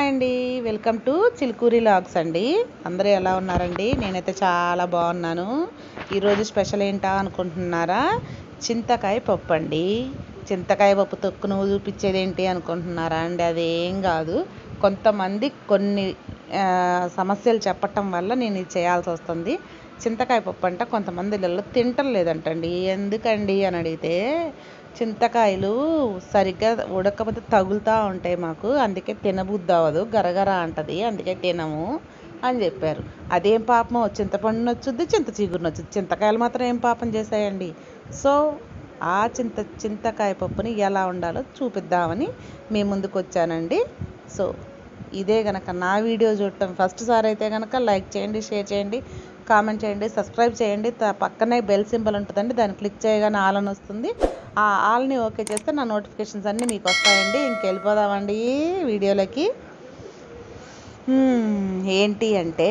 hi అండి welcome to Chilukuri logs అండి అందరూ ఎలా ఉన్నారండి నేనైతే చాలా బాగున్నాను ఈరోజు స్పెషల్ ఏంటా అనుకుంటున్నారా చింతకాయ పప్పు అండి చింతకాయ పప్పు తొక్కు నువ్వు చూపించేది ఏంటి అనుకుంటున్నారా అండి అదేం కాదు కొంతమంది కొన్ని ఆ, సమస్యలు చెప్పటం వల్ల నేను ఇది చేయాల్సి వస్తుంది చింతకాయ పప్పు అంట కొంతమంది ఇళ్ళల్లో తింటలేదంటండి ఎందుకండి అని అడిగితే చింతకాయలు సరిగ్గా ఉడకపోతే తగులుతూ ఉంటాయి మాకు అందుకే తినబుద్ధి అవ్వదు గరగర అంటది అందుకే తినము అని చెప్పారు అదేం పాపమో చింతపండు నచ్చుద్ది చింత చిగురు నచ్చుద్ది చింతకాయలు మాత్రం ఏం పాపం చేశాయండి సో ఆ చింత చింతకాయ పప్పుని ఎలా ఉండాలో చూపిద్దామని మీ ముందుకు వచ్చానండి సో ఇదే గనక నా వీడియో చూడటం ఫస్ట్ సారి అయితే కనుక లైక్ చేయండి షేర్ చేయండి కామెంట్ చేయండి సబ్స్క్రైబ్ చేయండి త- పక్కనే బెల్ సింబల్ ఉంటుందండి దాన్ని క్లిక్ చేయగానే ఆల్ అని వస్తుంది ఆ ఆల్ని ఓకే చేస్తే నా నోటిఫికేషన్స్ అన్నీ మీకు వస్తాయండి ఇంకెళ్ళిపోదామండి వీడియోలోకి హ్మ్, ఏంటి అంటే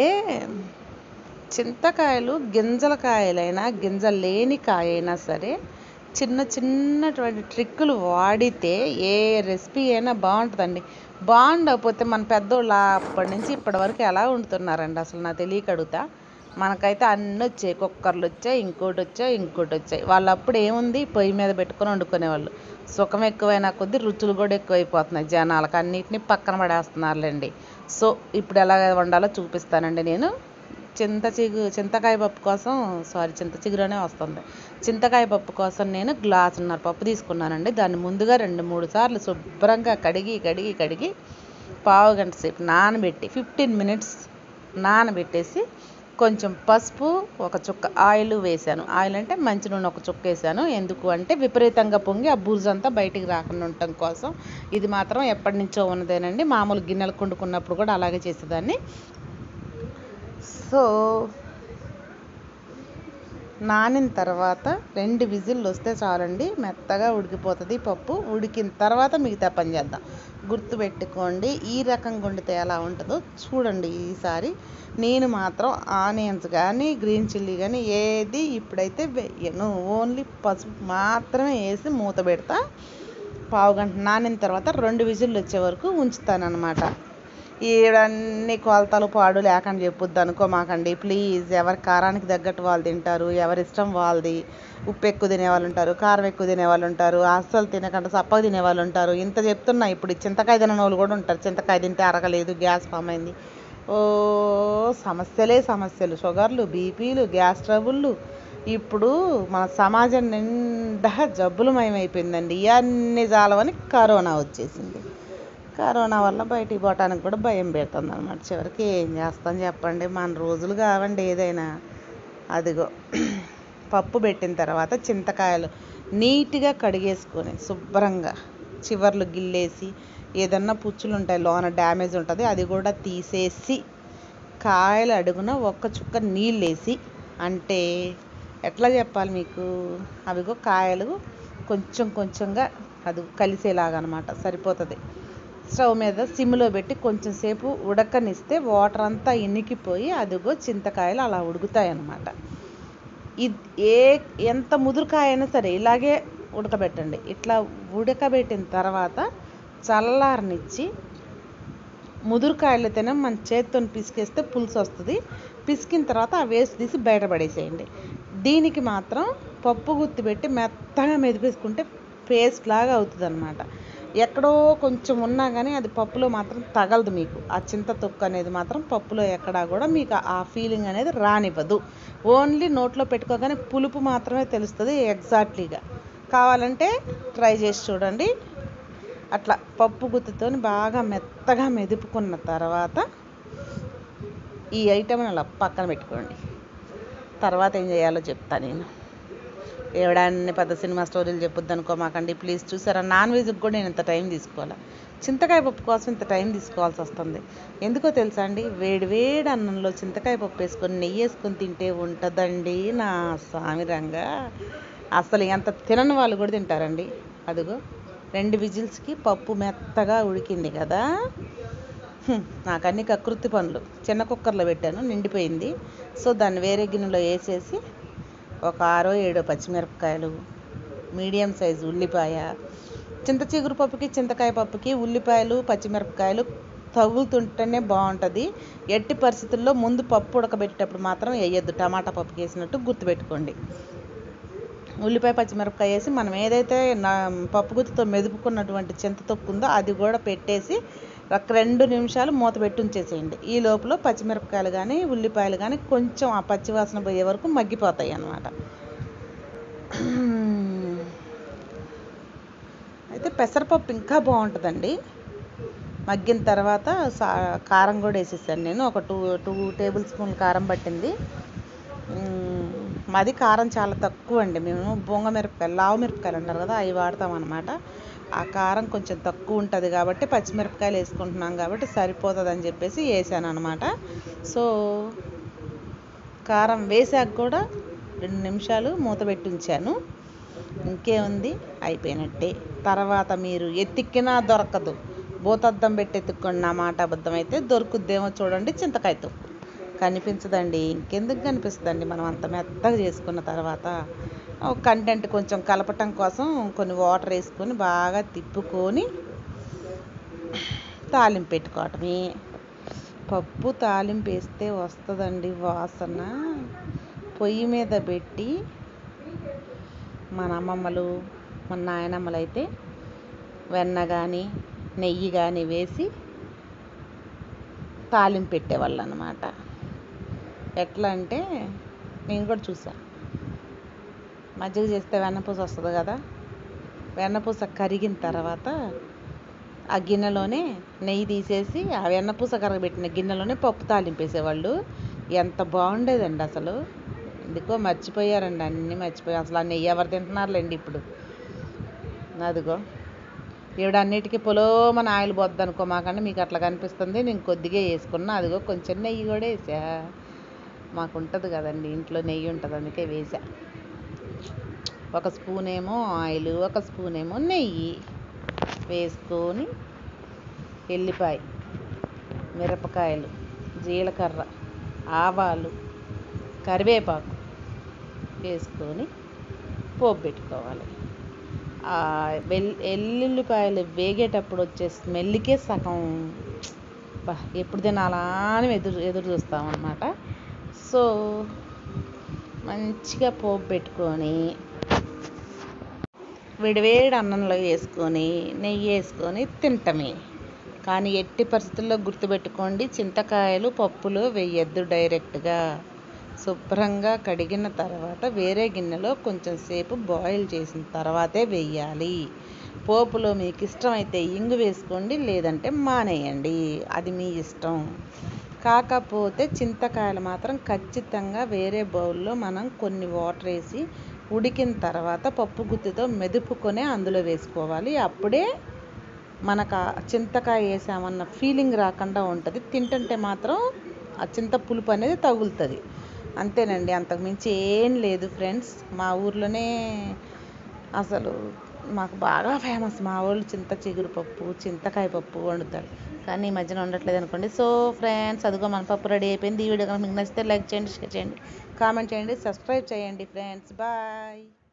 చింతకాయలు గింజల కాయలైనా గింజ లేని కాయ అయినా సరే చిన్న చిన్నటువంటి ట్రిక్కులు వాడితే ఏ రెసిపీ అయినా బాగుంటుందండి బాగుండకపోతే మన పెద్దోళ్ళు అప్పటి నుంచి ఇప్పటి వరకు ఎలా వండుతున్నారండి అసలు నాకు తెలియక అడుగుతా మనకైతే అన్నీ వచ్చాయి కుక్కర్లు వచ్చాయి ఇంకోటి వచ్చాయి ఇంకోటి వచ్చాయి వాళ్ళు అప్పుడు ఏముంది పొయ్యి మీద పెట్టుకొని వండుకునేవాళ్ళు సుఖం ఎక్కువైనా కొద్దీ రుచులు కూడా ఎక్కువైపోతున్నాయి జనాలకు అన్నిటిని పక్కన పడేస్తున్నారులేండి సో ఇప్పుడు ఎలా వండాలో చూపిస్తానండి నేను చింత చిగు చింతకాయ పప్పు కోసం సారీ చింత చిగురనే వస్తుంది చింతకాయ పప్పు కోసం నేను గ్లాసున్నర పప్పు తీసుకున్నానండి దాన్ని ముందుగా రెండు మూడు సార్లు శుభ్రంగా కడిగి కడిగి కడిగి పావు గంట సేపు నానబెట్టి ఫిఫ్టీన్ మినిట్స్ నానబెట్టేసి కొంచెం పసుపు ఒక చుక్క ఆయిల్ వేసాను ఆయిల్ అంటే మంచి నూనె ఒక చుక్క వేసాను ఎందుకు అంటే విపరీతంగా పొంగి ఆ బుర్జంతా బయటికి రాకుండా ఉండటం కోసం ఇది మాత్రం ఎప్పటి నుంచో ఉన్నదేనండి మామూలు గిన్నెలు కొండుకున్నప్పుడు కూడా అలాగే చేసేదాన్ని సో నానిన తర్వాత రెండు విజిల్లు వస్తే చాలండి మెత్తగా ఉడికిపోతుంది పప్పు ఉడికిన తర్వాత మిగతా పని చేద్దాం గుర్తుపెట్టుకోండి ఈ రకంగా వండితే ఎలా ఉంటుందో చూడండి ఈసారి నేను మాత్రం ఆనియన్స్ కానీ గ్రీన్ చిల్లీ కానీ ఏది ఇప్పుడైతే వేయను ఓన్లీ పసుపు మాత్రమే వేసి మూత పెడతా పావు గంట నానిన తర్వాత రెండు విజిల్లు వచ్చే వరకు ఉంచుతానన్నమాట ఈడన్ని కొలతలు పాడు లేకుండా చెప్పొద్దు అనుకోమాకండి ప్లీజ్ ఎవరి కారానికి తగ్గట్టు వాళ్ళు తింటారు ఎవరి ఇష్టం వాళ్ళది ఉప్పు ఎక్కువ తినే వాళ్ళు ఉంటారు కారం ఎక్కువ తినే వాళ్ళు ఉంటారు అస్సలు తినకుండా సప్పగా తినే వాళ్ళు ఉంటారు ఇంత చెప్తున్నా ఇప్పుడు ఈ చింతకాయ తినని వాళ్ళు కూడా ఉంటారు చింతకాయ తింటే అరగలేదు గ్యాస్ ఫామ్ అయింది ఓ సమస్యలే సమస్యలు షుగర్లు బీపీలు గ్యాస్ ట్రబుళ్ళు ఇప్పుడు మన సమాజం నిండా జబ్బులమయమైపోయిందండి ఇవన్నీ చాలవని కరోనా వచ్చేసింది కరోనా వల్ల బయటికి పోవటానికి కూడా భయం పెడుతుంది అనమాట చివరికి ఏం చేస్తాం చెప్పండి మన రోజులు కావండి ఏదైనా అదిగో పప్పు పెట్టిన తర్వాత చింతకాయలు నీట్గా కడిగేసుకొని శుభ్రంగా చివర్లు గిల్లేసి ఏదన్నా పుచ్చులు ఉంటాయి లోన డ్యామేజ్ ఉంటుంది అది కూడా తీసేసి కాయలు అడుగున ఒక్క చుక్క నీళ్ళు వేసి అంటే ఎట్లా చెప్పాలి మీకు అవిగో కాయలు కొంచెం కొంచెంగా అది కలిసేలాగా అనమాట సరిపోతుంది స్టవ్ మీద సిమ్లో పెట్టి కొంచెం సేపు ఉడకనిస్తే వాటర్ అంతా ఇనికిపోయి అదిగో చింతకాయలు అలా ఉడుకుతాయి అన్నమాట ఇది ఏ ఎంత ముదురుకాయ అయినా సరే ఇలాగే ఉడకబెట్టండి ఇట్లా ఉడకబెట్టిన తర్వాత చల్లారనిచ్చి ముదురుకాయలతోనే మన చేతితో పిసికేస్తే పులుసు వస్తుంది పిసికిన తర్వాత ఆ వేస్ట్ తీసి బయట పడేసేయండి దీనికి మాత్రం పప్పు గుత్తి పెట్టి మెత్తగా మెదిపేసుకుంటే పేస్ట్ లాగా అవుతుంది అనమాట ఎక్కడో కొంచెం ఉన్నా కానీ అది పప్పులో మాత్రం తగలదు మీకు ఆ చింత తొక్కు అనేది మాత్రం పప్పులో ఎక్కడా కూడా మీకు ఆ ఫీలింగ్ అనేది రానివ్వదు ఓన్లీ నోట్లో పెట్టుకోగానే పులుపు మాత్రమే తెలుస్తుంది ఎగ్జాక్ట్లీగా కావాలంటే ట్రై చేసి చూడండి అట్లా పప్పు గుత్తితో బాగా మెత్తగా మెదుపుకున్న తర్వాత ఈ ఐటెంని అలా పక్కన పెట్టుకోండి తర్వాత ఏం చేయాలో చెప్తా నేను ఎవడాన్ని పెద్ద సినిమా స్టోరీలు చెప్పొద్దు అనుకోమాకండి ప్లీజ్ చూసారా నాన్ వెజ్కి కూడా నేను ఇంత టైం తీసుకోవాలి చింతకాయ పప్పు కోసం ఇంత టైం తీసుకోవాల్సి వస్తుంది ఎందుకో తెలుసా అండి వేడి వేడి అన్నంలో చింతకాయ పప్పు వేసుకొని నెయ్యి వేసుకొని తింటే ఉంటుందండి నా స్వామి రంగా అసలు ఎంత తినని వాళ్ళు కూడా తింటారండి అదిగో రెండు విజిల్స్కి పప్పు మెత్తగా ఉడికింది కదా హ్మ్, నాకు అన్ని కకృతి పనులు చిన్న కుక్కర్లో పెట్టాను నిండిపోయింది సో దాన్ని వేరే గిన్నెలో వేసేసి ఒక ఆరో ఏడో పచ్చిమిరపకాయలు మీడియం సైజు ఉల్లిపాయ చింత చిగురు పప్పుకి చింతకాయ పప్పుకి ఉల్లిపాయలు పచ్చిమిరపకాయలు తగులుతుంటేనే బాగుంటుంది ఎట్టి పరిస్థితుల్లో ముందు పప్పు ఉడకబెట్టేటప్పుడు మాత్రం వేయొద్దు టమాటా పప్పుకి వేసినట్టు గుర్తుపెట్టుకోండి ఉల్లిపాయ పచ్చిమిరపకాయ వేసి మనం ఏదైతే నా పప్పు గుత్తితో మెదుపుకున్నటువంటి చింత తొక్కు ఉందో అది కూడా పెట్టేసి ఒక రెండు నిమిషాలు మూత పెట్టి ఉంచేసేయండి ఈ లోపల పచ్చిమిరపకాయలు కానీ ఉల్లిపాయలు కానీ కొంచెం ఆ పచ్చివాసన పోయే వరకు మగ్గిపోతాయి అన్నమాట అయితే పెసరపప్పు ఇంకా బాగుంటుందండి మగ్గిన తర్వాత సా కారం కూడా వేసేసాను నేను ఒక టూ టూ టేబుల్ స్పూన్లు కారం పట్టింది మ్మ్, మాది కారం చాలా తక్కువ అండి మేము బొంగ మిరపకాయలు లావు మిరపకాయలు అంటారు కదా అవి వాడతాం అనమాట ఆ కారం కొంచెం తక్కువ ఉంటుంది కాబట్టి పచ్చిమిరపకాయలు వేసుకుంటున్నాం కాబట్టి సరిపోతుంది అని చెప్పేసి వేసాను అనమాట సో కారం వేసాక కూడా రెండు నిమిషాలు మూత పెట్టి ఉంచాను ఇంకేముంది అయిపోయినట్టే తర్వాత మీరు ఎత్తిక్కినా దొరకదు భూతద్దం పెట్టి ఎత్తుక్కోండి నా మాట అబద్ధం అయితే దొరుకుద్దేమో చూడండి చింతకాయ తొక్కు కనిపించదండి ఇంకెందుకు కనిపిస్తుందండి మనం అంత మెత్తగా చేసుకున్న తర్వాత కంటెంట్ కొంచెం కలపటం కోసం కొన్ని వాటర్ వేసుకొని బాగా తిప్పుకొని తాలింపు పెట్టుకోవటమే పప్పు తాలింపు వేస్తే వస్తుందండి వాసన పొయ్యి మీద పెట్టి మన అమ్మమ్మలు మన నాయనమ్మలు అయితే వెన్న కానీ నెయ్యి కానీ వేసి తాలింపు పెట్టేవాళ్ళు అనమాట ఎట్లా అంటే నేను కూడా చూసా మజ్జిగ చేస్తే వెన్నపూస వస్తుంది కదా వెన్నపూస కరిగిన తర్వాత ఆ గిన్నెలోనే నెయ్యి తీసేసి ఆ వెన్నపూస కరగబెట్టిన గిన్నెలోనే పప్పు తాలింపు వేసేవాళ్ళు ఎంత బాగుండేదండి అసలు ఎందుకో మర్చిపోయారండి అన్నీ మర్చిపోయి అసలు ఆ నెయ్యి ఎవరు తింటున్నారులేండి ఇప్పుడు అదిగో ఈవిడ అన్నిటికీ పొలోమని ఆయిల్ పోద్ది అనుకో మాకంటే మీకు అట్లా కనిపిస్తుంది నేను కొద్దిగా వేసుకున్నా అదిగో కొంచెం నెయ్యి కూడా వేసా మాకు ఉంటుంది కదండి ఇంట్లో నెయ్యి ఉంటుంది అందుకే వేసా ఒక స్పూన్ ఏమో ఆయిల్ ఒక స్పూన్ ఏమో నెయ్యి వేసుకొని ఎల్లిపాయ మిరపకాయలు జీలకర్ర ఆవాలు కరివేపాకు వేసుకొని పోపు పెట్టుకోవాలి ఆ వెల్ ఎల్లుల్లిపాయలు వేగేటప్పుడు వచ్చే స్మెల్కే సగం బా ఎప్పుడు తినాలా అని ఎదురు ఎదురు చూస్తాం అన్నమాట సో మంచిగా పోపు పెట్టుకొని విడివేడి అన్నంలో వేసుకొని నెయ్యి వేసుకొని తింటమే కానీ ఎట్టి పరిస్థితుల్లో గుర్తుపెట్టుకోండి చింతకాయలు పప్పులో వేయద్దు డైరెక్ట్గా శుభ్రంగా కడిగిన తర్వాత వేరే గిన్నెలో కొంచెం సేపు బాయిల్ చేసిన తర్వాతే వేయాలి పోపులో మీకు ఇష్టమైతే ఇంగు వేసుకోండి లేదంటే మానేయండి అది మీ ఇష్టం కాకపోతే చింతకాయలు మాత్రం ఖచ్చితంగా వేరే బౌల్లో మనం కొన్ని వాటర్ వేసి ఉడికిన తర్వాత పప్పు గుత్తితో మెదుపుకొని అందులో వేసుకోవాలి అప్పుడే మనకు ఆ చింతకాయ వేసామన్న ఫీలింగ్ రాకుండా ఉంటుంది తింటుంటే మాత్రం ఆ చింత పులుపు అనేది తగులుతుంది అంతేనండి అంతకుమించి ఏం లేదు ఫ్రెండ్స్ మా ఊర్లోనే అసలు మాకు బాగా ఫేమస్ మా వాళ్ళు చింత చిగురు పప్పు చింతకాయ పప్పు వండుతారు కానీ ఈ మధ్యన ఉండట్లేదు అనుకోండి సో ఫ్రెండ్స్ అదిగో మన పప్పు రెడీ అయిపోయింది ఈ వీడియో కనుక మీకు నచ్చితే లైక్ చేయండి షేర్ చేయండి కామెంట్ చేయండి సబ్స్క్రైబ్ చేయండి ఫ్రెండ్స్ బాయ్